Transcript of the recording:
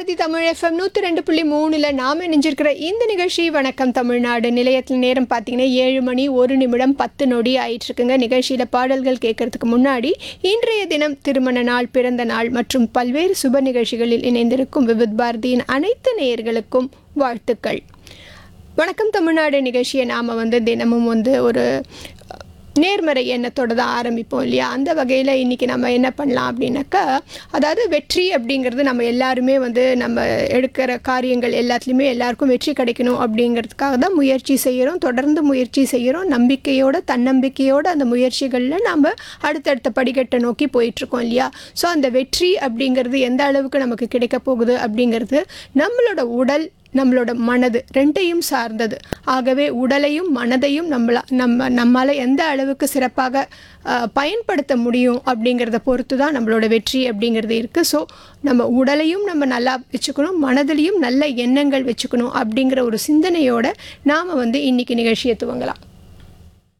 Bharathi Tamil FM நூற்றி ரெண்டு புள்ளி மூணில் நாம் இணைஞ்சிருக்கிற இந்த நிகழ்ச்சி வணக்கம் தமிழ்நாடு நிலையத்தில் நேரம் பார்த்தீங்கன்னா ஏழு மணி ஒரு நிமிடம் பத்து நொடி ஆயிட்டுருக்குங்க நிகழ்ச்சியில் பாடல்கள் கேட்கறதுக்கு முன்னாடி இன்றைய தினம் திருமண நாள் பிறந்த நாள் மற்றும் பல்வேறு சுப நிகழ்ச்சிகளில் இணைந்திருக்கும் விவித் பாரதியின் அனைத்து நேயர்களுக்கும் வாழ்த்துக்கள் வணக்கம் தமிழ்நாடு நிகழ்ச்சியை நாம் வந்து தினமும் வந்து ஒரு நேர்மறை எண்ணத்தோட தான் ஆரம்பிப்போம் இல்லையா அந்த வகையில் இன்றைக்கி நம்ம என்ன பண்ணலாம் அப்படின்னாக்கா அதாவது வெற்றி அப்படிங்கிறது நம்ம எல்லாருமே வந்து நம்ம எடுக்கிற காரியங்கள் எல்லாத்துலேயுமே எல்லாருக்கும் வெற்றி கிடைக்கணும் அப்படிங்கிறதுக்காக தான் முயற்சி செய்கிறோம் தொடர்ந்து முயற்சி செய்கிறோம் நம்பிக்கையோட தன்னம்பிக்கையோட அந்த முயற்சிகளில் நம்ம அடுத்தடுத்த படிக்கட்டை நோக்கி போயிட்டுருக்கோம் இல்லையா ஸோ அந்த வெற்றி அப்படிங்கிறது எந்த அளவுக்கு நமக்கு கிடைக்க போகுது அப்படிங்கிறது நம்மளோட உடல் நம்மளோட மனது ரெண்டையும் சார்ந்தது ஆகவே உடலையும் மனதையும் நம்மள நம்ம நம்மால் எந்த அளவுக்கு சிறப்பாக அஹ், பயன்படுத்த முடியும் அப்படிங்கிறத பொறுத்து தான் நம்மளோட வெற்றி அப்படிங்கிறது இருக்குது ஸோ நம்ம உடலையும் நம்ம நல்லா வச்சுக்கணும் மனதிலையும் நல்ல எண்ணங்கள் வச்சுக்கணும் அப்படிங்கிற ஒரு சிந்தனையோட நாம் வந்து இன்றைக்கி நிகழ்ச்சியை துவங்கலாம்